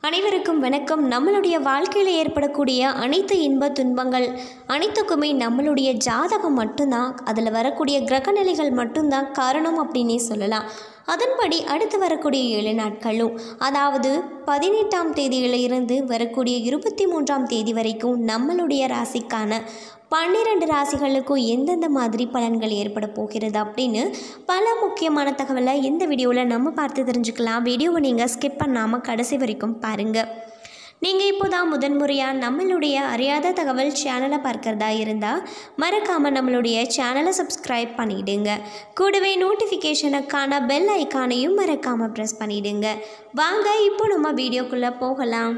அனைவருக்கும் வணக்கம் நம்மளுடைய வாழ்க்கையில் ஏற்படக்கூடிய அனைத்து இன்ப துன்பங்கள் அனைத்துக்குமே நம்மளுடைய ஜாதகம் மட்டும்தான் அதில் வரக்கூடிய கிரகநிலைகள் மட்டும்தான் காரணம் அப்படின்னே சொல்லலாம் அதன்படி அடுத்து வரக்கூடிய ஏழு நாட்களும் அதாவது பதினெட்டாம் தேதியிலிருந்து வரக்கூடிய இருபத்தி மூன்றாம் தேதி வரைக்கும் நம்மளுடைய ராசிக்கான பன்னிரண்டு ராசிகளுக்கும் எந்தெந்த மாதிரி பலன்கள் ஏற்பட போகிறது அப்படின்னு பல முக்கியமான தகவலை இந்த வீடியோவில் நம்ம பார்த்து தெரிஞ்சுக்கலாம் வீடியோவை நீங்கள் ஸ்கிப் பண்ணாமல் கடைசி வரைக்கும் பாருங்கள் நீங்கள் இப்போ தான் முதன்முறையாக நம்மளுடைய அறியாத தகவல் சேனலை பார்க்குறதா இருந்தால் மறக்காமல் நம்மளுடைய சேனலை சப்ஸ்கிரைப் பண்ணிவிடுங்க கூடவே நோட்டிஃபிகேஷனுக்கான பெல் ஐக்கானையும் மறக்காமல் ப்ரெஸ் பண்ணிவிடுங்க வாங்க இப்போ நம்ம வீடியோக்குள்ளே போகலாம்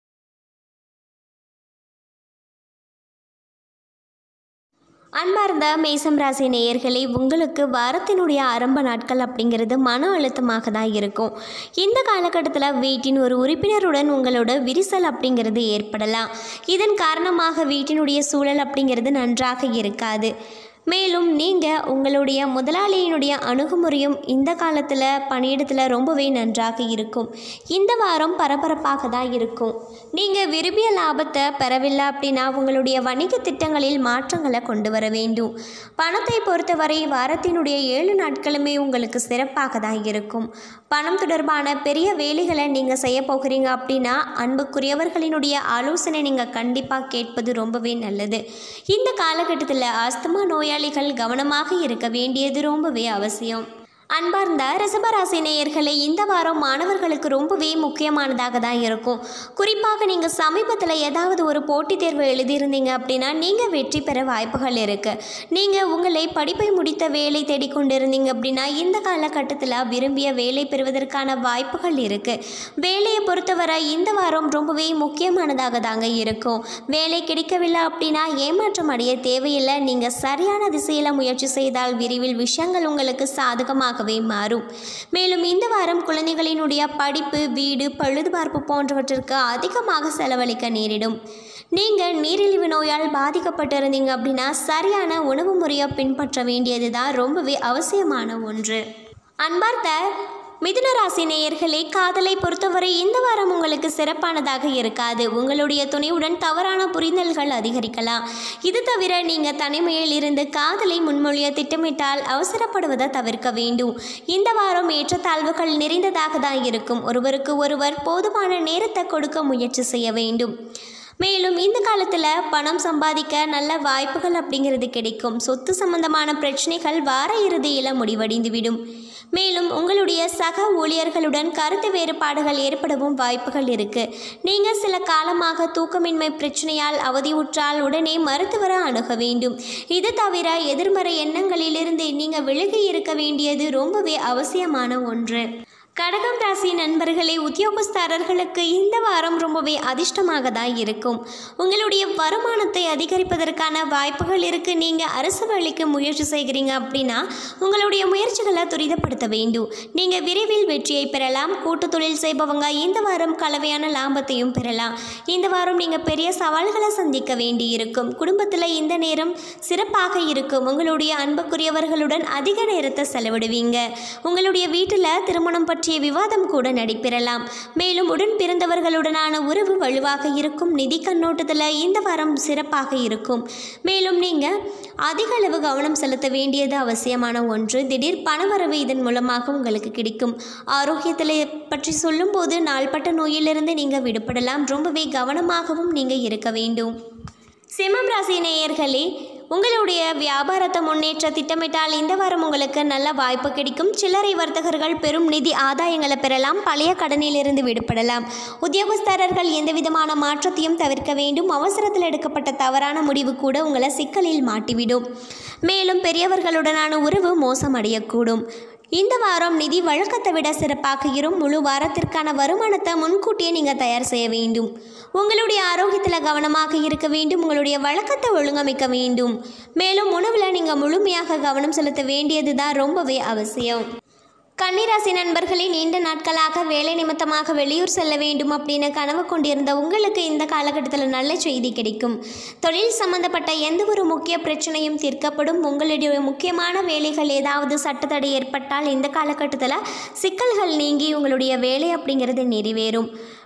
அன்பார்ந்த மேசம் ராசி நேயர்களே உங்களுக்கு வாரத்தினுடைய ஆரம்ப நாட்கள் அப்படிங்கிறது மன அழுத்தமாக தான் இருக்கும் இந்த காலகட்டத்தில் வீட்டின் ஒரு உறுப்பினருடன் உங்களோட விரிசல் அப்படிங்கிறது ஏற்படலாம் இதன் காரணமாக வீட்டினுடைய சூழல் அப்படிங்கிறது நன்றாக இருக்காது மேலும் நீங்கள் உங்களுடைய முதலாளியினுடைய அணுகுமுறையும் இந்த காலத்தில் பணியிடத்தில் ரொம்பவே நன்றாக இருக்கும் இந்த வாரம் பரபரப்பாக தான் இருக்கும் நீங்கள் விரும்பிய லாபத்தை பெறவில்லை அப்படின்னா உங்களுடைய வணிக திட்டங்களில் மாற்றங்களை கொண்டு வர வேண்டும் பணத்தை பொறுத்தவரை வாரத்தினுடைய ஏழு நாட்களுமே உங்களுக்கு சிறப்பாக தான் இருக்கும் பணம் தொடர்பான பெரிய வேலைகளை நீங்கள் செய்ய போகிறீங்க அப்படின்னா அன்புக்குரியவர்களினுடைய ஆலோசனை நீங்கள் கண்டிப்பாக கேட்பது ரொம்பவே நல்லது இந்த காலகட்டத்தில் ஆஸ்துமா நோயாளிகள் கவனமாக இருக்க வேண்டியது ரொம்பவே அவசியம் அன்பார்ந்த ரிசபராசி நேயர்களே இந்த வாரம் மாணவர்களுக்கு ரொம்பவே முக்கியமானதாக தான் இருக்கும் குறிப்பாக நீங்கள் சமீபத்தில் ஏதாவது ஒரு போட்டித் தேர்வு எழுதியிருந்தீங்க அப்படின்னா நீங்கள் வெற்றி பெற வாய்ப்புகள் இருக்குது நீங்கள் உங்களை படிப்பை முடித்த வேலை தேடிக்கொண்டிருந்தீங்க அப்படின்னா இந்த காலகட்டத்தில் விரும்பிய வேலை பெறுவதற்கான வாய்ப்புகள் இருக்குது வேலையை பொறுத்தவரை இந்த வாரம் ரொம்பவே முக்கியமானதாக தாங்க இருக்கும் வேலை கிடைக்கவில்லை அப்படின்னா ஏமாற்றம் அடைய தேவையில்லை நீங்கள் சரியான திசையில் முயற்சி செய்தால் விரைவில் விஷயங்கள் உங்களுக்கு சாதகமாக ஆகவே மாறும் மேலும் இந்த வாரம் குழந்தைகளினுடைய படிப்பு வீடு பழுதுபார்ப்பு போன்றவற்றிற்கு அதிகமாக செலவழிக்க நேரிடும் நீங்கள் நீரிழிவு நோயால் பாதிக்கப்பட்டிருந்தீங்க அப்படின்னா சரியான உணவு முறையை பின்பற்ற வேண்டியது தான் ரொம்பவே அவசியமான ஒன்று அன்பார்த்த மிதுன ராசி நேயர்களே காதலை பொறுத்தவரை இந்த வாரம் உங்களுக்கு சிறப்பானதாக இருக்காது உங்களுடைய துணையுடன் தவறான புரிதல்கள் அதிகரிக்கலாம் இது தவிர நீங்கள் தனிமையில் இருந்து காதலை முன்மொழிய திட்டமிட்டால் அவசரப்படுவதை தவிர்க்க வேண்டும் இந்த வாரம் ஏற்றத்தாழ்வுகள் நிறைந்ததாக தான் இருக்கும் ஒருவருக்கு ஒருவர் போதுமான நேரத்தை கொடுக்க முயற்சி செய்ய வேண்டும் மேலும் இந்த காலத்தில் பணம் சம்பாதிக்க நல்ல வாய்ப்புகள் அப்படிங்கிறது கிடைக்கும் சொத்து சம்பந்தமான பிரச்சனைகள் வார இறுதியில் முடிவடைந்துவிடும் மேலும் உங்களுடைய சக ஊழியர்களுடன் கருத்து வேறுபாடுகள் ஏற்படவும் வாய்ப்புகள் இருக்கு நீங்கள் சில காலமாக தூக்கமின்மை பிரச்சனையால் அவதியுற்றால் உடனே மருத்துவரை அணுக வேண்டும் இது தவிர எதிர்மறை எண்ணங்களிலிருந்து நீங்கள் விலகி இருக்க வேண்டியது ரொம்பவே அவசியமான ஒன்று கடகம் ராசி நண்பர்களே உத்தியோகஸ்தரர்களுக்கு இந்த வாரம் ரொம்பவே அதிர்ஷ்டமாக தான் இருக்கும் உங்களுடைய வருமானத்தை அதிகரிப்பதற்கான வாய்ப்புகள் இருக்குது நீங்கள் அரசு வேலைக்கு முயற்சி செய்கிறீங்க அப்படின்னா உங்களுடைய முயற்சிகளை துரிதப்படுத்த வேண்டும் நீங்கள் விரைவில் வெற்றியை பெறலாம் கூட்டு தொழில் செய்பவங்க இந்த வாரம் கலவையான லாபத்தையும் பெறலாம் இந்த வாரம் நீங்கள் பெரிய சவால்களை சந்திக்க வேண்டி இருக்கும் குடும்பத்தில் இந்த நேரம் சிறப்பாக இருக்கும் உங்களுடைய அன்புக்குரியவர்களுடன் அதிக நேரத்தை செலவிடுவீங்க உங்களுடைய வீட்டில் திருமணம் பற்றிய விவாதம் கூட நடைபெறலாம் மேலும் உடன் பிறந்தவர்களுடனான உறவு வலுவாக இருக்கும் நிதி கண்ணோட்டத்தில் இந்த வாரம் சிறப்பாக இருக்கும் மேலும் நீங்கள் அதிக அளவு கவனம் செலுத்த வேண்டியது அவசியமான ஒன்று திடீர் பணவரவு இதன் மூலமாக உங்களுக்கு கிடைக்கும் ஆரோக்கியத்தில் பற்றி சொல்லும்போது நாள்பட்ட நோயிலிருந்து நீங்கள் விடுபடலாம் ரொம்பவே கவனமாகவும் நீங்கள் இருக்க வேண்டும் சிம்மம் ராசி நேயர்களே உங்களுடைய வியாபாரத்தை முன்னேற்ற திட்டமிட்டால் இந்த வாரம் உங்களுக்கு நல்ல வாய்ப்பு கிடைக்கும் சில்லறை வர்த்தகர்கள் பெரும் நிதி ஆதாயங்களை பெறலாம் பழைய கடனிலிருந்து விடுபடலாம் உத்தியோகஸ்தரர்கள் எந்த விதமான மாற்றத்தையும் தவிர்க்க வேண்டும் அவசரத்தில் எடுக்கப்பட்ட தவறான முடிவு கூட உங்களை சிக்கலில் மாட்டிவிடும் மேலும் பெரியவர்களுடனான உறவு மோசமடையக்கூடும் இந்த வாரம் நிதி வழக்கத்தை விட சிறப்பாக இரும் முழு வாரத்திற்கான வருமானத்தை முன்கூட்டியே நீங்கள் தயார் செய்ய வேண்டும் உங்களுடைய ஆரோக்கியத்தில் கவனமாக இருக்க வேண்டும் உங்களுடைய வழக்கத்தை ஒழுங்கமைக்க வேண்டும் மேலும் உணவில் நீங்கள் முழுமையாக கவனம் செலுத்த வேண்டியது தான் ரொம்பவே அவசியம் கன்னிராசி நண்பர்களே நீண்ட நாட்களாக வேலை நிமித்தமாக வெளியூர் செல்ல வேண்டும் அப்படின்னு கனவு கொண்டிருந்த உங்களுக்கு இந்த காலகட்டத்தில் நல்ல செய்தி கிடைக்கும் தொழில் சம்பந்தப்பட்ட எந்த ஒரு முக்கிய பிரச்சனையும் தீர்க்கப்படும் உங்களுடைய முக்கியமான வேலைகள் ஏதாவது சட்டத்தடை ஏற்பட்டால் இந்த காலகட்டத்தில் சிக்கல்கள் நீங்கி உங்களுடைய வேலை அப்படிங்கிறது நிறைவேறும்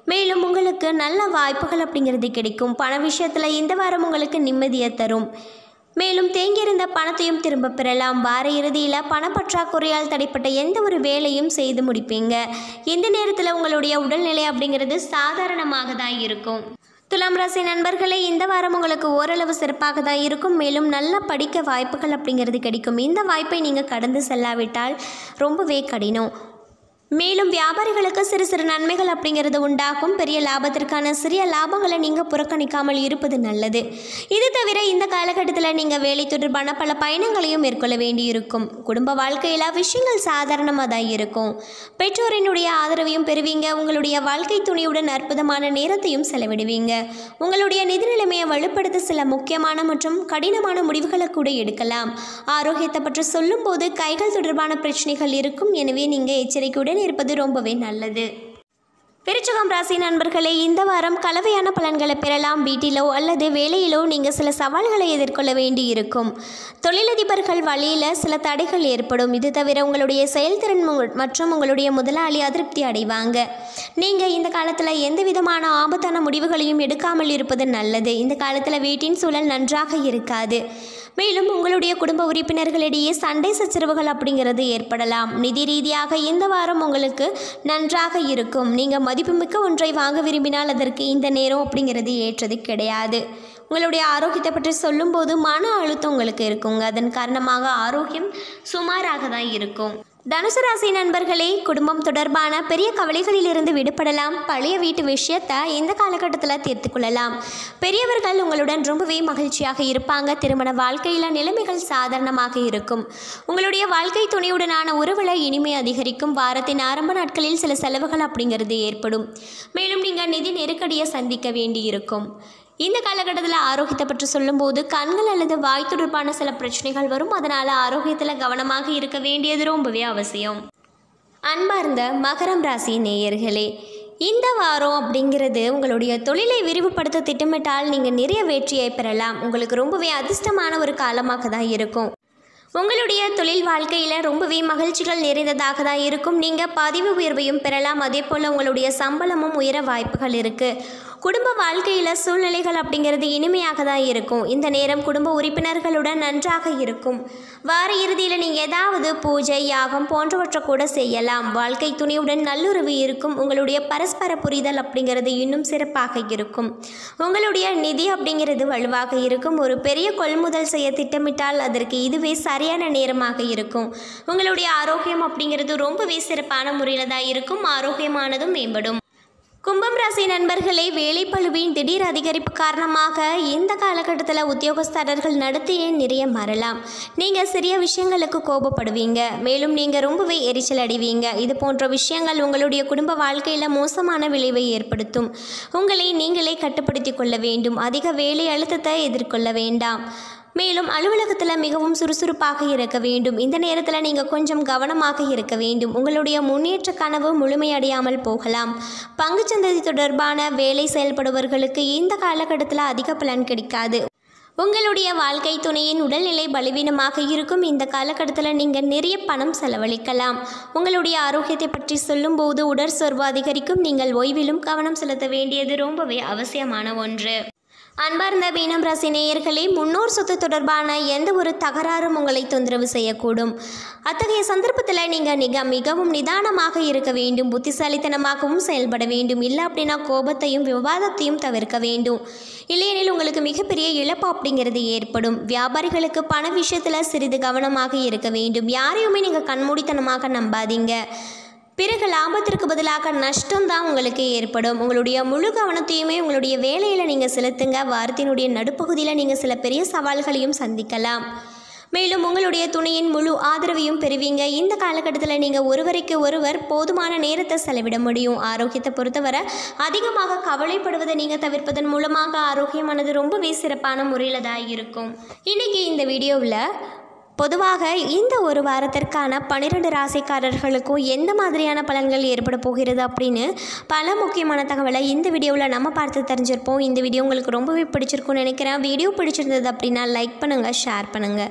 மேலும் உங்களுக்கு நல்ல வாய்ப்புகள் அப்படிங்கிறது கிடைக்கும் பண விஷயத்தில் இந்த வாரம் உங்களுக்கு நிம்மதியை தரும் மேலும் தேங்கியிருந்த பணத்தையும் திரும்ப பெறலாம் வார இறுதியில் பணப்பற்றாக்குறையால் தடைப்பட்ட எந்த ஒரு வேலையும் செய்து முடிப்பீங்க இந்த நேரத்தில் உங்களுடைய உடல்நிலை அப்படிங்கிறது சாதாரணமாக தான் இருக்கும் துலாம் ராசி நண்பர்களே இந்த வாரம் உங்களுக்கு ஓரளவு சிறப்பாக தான் இருக்கும் மேலும் நல்ல படிக்க வாய்ப்புகள் அப்படிங்கிறது கிடைக்கும் இந்த வாய்ப்பை நீங்கள் கடந்து செல்லாவிட்டால் ரொம்பவே கடினம் மேலும் வியாபாரிகளுக்கு சிறு சிறு நன்மைகள் அப்படிங்கிறது உண்டாகும் பெரிய லாபத்திற்கான சிறிய லாபங்களை நீங்கள் புறக்கணிக்காமல் இருப்பது நல்லது இது தவிர இந்த காலகட்டத்தில் நீங்கள் வேலை தொடர்பான பல பயணங்களையும் மேற்கொள்ள வேண்டியிருக்கும் குடும்ப வாழ்க்கையில் விஷயங்கள் சாதாரணமாக தான் இருக்கும் பெற்றோரினுடைய ஆதரவையும் பெறுவீங்க உங்களுடைய வாழ்க்கை துணையுடன் அற்புதமான நேரத்தையும் செலவிடுவீங்க உங்களுடைய நிதி நிலைமையை வலுப்படுத்த சில முக்கியமான மற்றும் கடினமான முடிவுகளை கூட எடுக்கலாம் ஆரோக்கியத்தை பற்றி சொல்லும்போது கைகள் தொடர்பான பிரச்சனைகள் இருக்கும் எனவே நீங்கள் எச்சரிக்கையுடன் இருப்பது ரொம்பவே நல்லது விருச்சகம் ராசி நண்பர்களே இந்த வாரம் கலவையான பலன்களை பெறலாம் வீட்டிலோ அல்லது வேலையிலோ நீங்கள் சில சவால்களை எதிர்கொள்ள வேண்டி இருக்கும் தொழிலதிபர்கள் வழியில் சில தடைகள் ஏற்படும் இது தவிர உங்களுடைய செயல்திறன் மு- மற்றும் உங்களுடைய முதலாளி அதிருப்தி அடைவாங்க நீங்கள் இந்த காலத்தில் எந்த விதமான ஆபத்தான முடிவுகளையும் எடுக்காமல் இருப்பது நல்லது இந்த காலத்தில் வீட்டின் சூழல் நன்றாக இருக்காது மேலும் உங்களுடைய குடும்ப உறுப்பினர்களிடையே சண்டை சச்சரவுகள் அப்படிங்கிறது ஏற்படலாம் நிதி ரீதியாக இந்த வாரம் உங்களுக்கு நன்றாக இருக்கும் நீங்கள் மதிப்புமிக்க ஒன்றை வாங்க விரும்பினால் அதற்கு இந்த நேரம் அப்படிங்கிறது ஏற்றது கிடையாது உங்களுடைய ஆரோக்கியத்தை பற்றி சொல்லும்போது மன அழுத்தம் உங்களுக்கு இருக்குங்க அதன் காரணமாக ஆரோக்கியம் சுமாராக தான் இருக்கும் தனுசு ராசி நண்பர்களே குடும்பம் தொடர்பான பெரிய கவலைகளிலிருந்து விடுபடலாம் பழைய வீட்டு விஷயத்தை இந்த காலகட்டத்தில் தீர்த்து கொள்ளலாம் பெரியவர்கள் உங்களுடன் ரொம்பவே மகிழ்ச்சியாக இருப்பாங்க திருமண வாழ்க்கையில் நிலைமைகள் சாதாரணமாக இருக்கும் உங்களுடைய வாழ்க்கை துணையுடனான உறவுல இனிமை அதிகரிக்கும் வாரத்தின் ஆரம்ப நாட்களில் சில செலவுகள் அப்படிங்கிறது ஏற்படும் மேலும் நீங்கள் நிதி நெருக்கடியை சந்திக்க வேண்டியிருக்கும் இந்த காலகட்டத்தில் ஆரோக்கியத்தை பற்றி சொல்லும்போது கண்கள் அல்லது வாய் தொடர்பான சில பிரச்சனைகள் வரும் அதனால் ஆரோக்கியத்தில் கவனமாக இருக்க வேண்டியது ரொம்பவே அவசியம் அன்பார்ந்த மகரம் ராசி நேயர்களே இந்த வாரம் அப்படிங்கிறது உங்களுடைய தொழிலை விரிவுபடுத்த திட்டமிட்டால் நீங்கள் நிறைய வெற்றியை பெறலாம் உங்களுக்கு ரொம்பவே அதிர்ஷ்டமான ஒரு காலமாக தான் இருக்கும் உங்களுடைய தொழில் வாழ்க்கையில் ரொம்பவே மகிழ்ச்சிகள் நிறைந்ததாக தான் இருக்கும் நீங்கள் பதிவு உயர்வையும் பெறலாம் அதே போல் உங்களுடைய சம்பளமும் உயர வாய்ப்புகள் இருக்குது குடும்ப வாழ்க்கையில் சூழ்நிலைகள் அப்படிங்கிறது இனிமையாக தான் இருக்கும் இந்த நேரம் குடும்ப உறுப்பினர்களுடன் நன்றாக இருக்கும் வார இறுதியில் நீங்கள் ஏதாவது பூஜை யாகம் போன்றவற்றை கூட செய்யலாம் வாழ்க்கை துணையுடன் நல்லுறவு இருக்கும் உங்களுடைய பரஸ்பர புரிதல் அப்படிங்கிறது இன்னும் சிறப்பாக இருக்கும் உங்களுடைய நிதி அப்படிங்கிறது வலுவாக இருக்கும் ஒரு பெரிய கொள்முதல் செய்ய திட்டமிட்டால் அதற்கு இதுவே சரியான நேரமாக இருக்கும் உங்களுடைய ஆரோக்கியம் அப்படிங்கிறது ரொம்பவே சிறப்பான முறையில் தான் இருக்கும் ஆரோக்கியமானதும் மேம்படும் கும்பம் ராசி நண்பர்களே வேலைப்பளுவின் திடீர் அதிகரிப்பு காரணமாக இந்த காலகட்டத்தில் உத்தியோகஸ்தரர்கள் நடத்தையே நிறைய மாறலாம் நீங்கள் சிறிய விஷயங்களுக்கு கோபப்படுவீங்க மேலும் நீங்கள் ரொம்பவே எரிச்சல் அடைவீங்க இது போன்ற விஷயங்கள் உங்களுடைய குடும்ப வாழ்க்கையில் மோசமான விளைவை ஏற்படுத்தும் உங்களை நீங்களே கட்டுப்படுத்தி கொள்ள வேண்டும் அதிக வேலை அழுத்தத்தை எதிர்கொள்ள வேண்டாம் மேலும் அலுவலகத்தில் மிகவும் சுறுசுறுப்பாக இருக்க வேண்டும் இந்த நேரத்தில் நீங்கள் கொஞ்சம் கவனமாக இருக்க வேண்டும் உங்களுடைய முன்னேற்ற கனவு முழுமையடையாமல் போகலாம் பங்குச்சந்தை தொடர்பான வேலை செயல்படுபவர்களுக்கு இந்த காலகட்டத்தில் அதிக பலன் கிடைக்காது உங்களுடைய வாழ்க்கை துணையின் உடல்நிலை பலவீனமாக இருக்கும் இந்த காலகட்டத்தில் நீங்கள் நிறைய பணம் செலவழிக்கலாம் உங்களுடைய ஆரோக்கியத்தை பற்றி சொல்லும்போது உடற்சோர்வு அதிகரிக்கும் நீங்கள் ஓய்விலும் கவனம் செலுத்த வேண்டியது ரொம்பவே அவசியமான ஒன்று அன்பார்ந்த மீனம் ராசி நேயர்களே முன்னோர் சொத்து தொடர்பான எந்த ஒரு தகராறும் உங்களை தொந்தரவு செய்யக்கூடும் அத்தகைய சந்தர்ப்பத்தில் நீங்கள் மிக மிகவும் நிதானமாக இருக்க வேண்டும் புத்திசாலித்தனமாகவும் செயல்பட வேண்டும் இல்லை அப்படின்னா கோபத்தையும் விவாதத்தையும் தவிர்க்க வேண்டும் இல்லையெனில் உங்களுக்கு மிகப்பெரிய இழப்பு அப்படிங்கிறது ஏற்படும் வியாபாரிகளுக்கு பண விஷயத்தில் சிறிது கவனமாக இருக்க வேண்டும் யாரையுமே நீங்கள் கண்மூடித்தனமாக நம்பாதீங்க பிறகு லாபத்திற்கு பதிலாக நஷ்டம் தான் உங்களுக்கு ஏற்படும் உங்களுடைய முழு கவனத்தையுமே உங்களுடைய வேலையில் நீங்கள் செலுத்துங்க வாரத்தினுடைய நடுப்பகுதியில் நீங்கள் சில பெரிய சவால்களையும் சந்திக்கலாம் மேலும் உங்களுடைய துணையின் முழு ஆதரவையும் பெறுவீங்க இந்த காலகட்டத்தில் நீங்கள் ஒருவருக்கு ஒருவர் போதுமான நேரத்தை செலவிட முடியும் ஆரோக்கியத்தை பொறுத்தவரை அதிகமாக கவலைப்படுவதை நீங்கள் தவிர்ப்பதன் மூலமாக ஆரோக்கியமானது ரொம்பவே சிறப்பான முறையில் தான் இருக்கும் இன்றைக்கி இந்த வீடியோவில் பொதுவாக இந்த ஒரு வாரத்திற்கான பன்னிரெண்டு ராசிக்காரர்களுக்கும் எந்த மாதிரியான பலன்கள் ஏற்பட போகிறது அப்படின்னு பல முக்கியமான தகவலை இந்த வீடியோவில் நம்ம பார்த்து தெரிஞ்சிருப்போம் இந்த வீடியோ உங்களுக்கு ரொம்பவே பிடிச்சிருக்கும்னு நினைக்கிறேன் வீடியோ பிடிச்சிருந்தது அப்படின்னா லைக் பண்ணுங்கள் ஷேர் பண்ணுங்கள்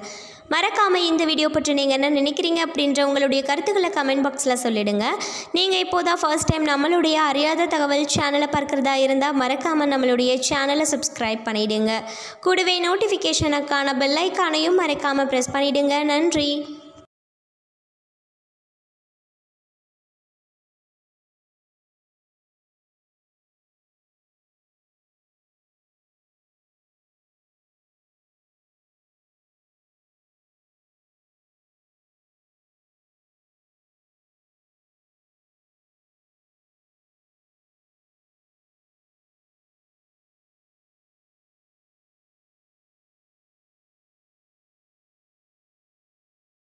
மறக்காமல் இந்த வீடியோ பற்றி நீங்கள் என்ன நினைக்கிறீங்க அப்படின்ற உங்களுடைய கருத்துக்களை கமெண்ட் பாக்ஸில் சொல்லிடுங்க நீங்கள் இப்போதான் ஃபர்ஸ்ட் டைம் நம்மளுடைய அறியாத தகவல் சேனலை பார்க்குறதா இருந்தால் மறக்காமல் நம்மளுடைய சேனலை சப்ஸ்கிரைப் பண்ணிடுங்க கூடவே நோட்டிஃபிகேஷனுக்கான பெல் ஐக்கானையும் மறக்காமல் ப்ரெஸ் பண்ணிடுங்க நன்றி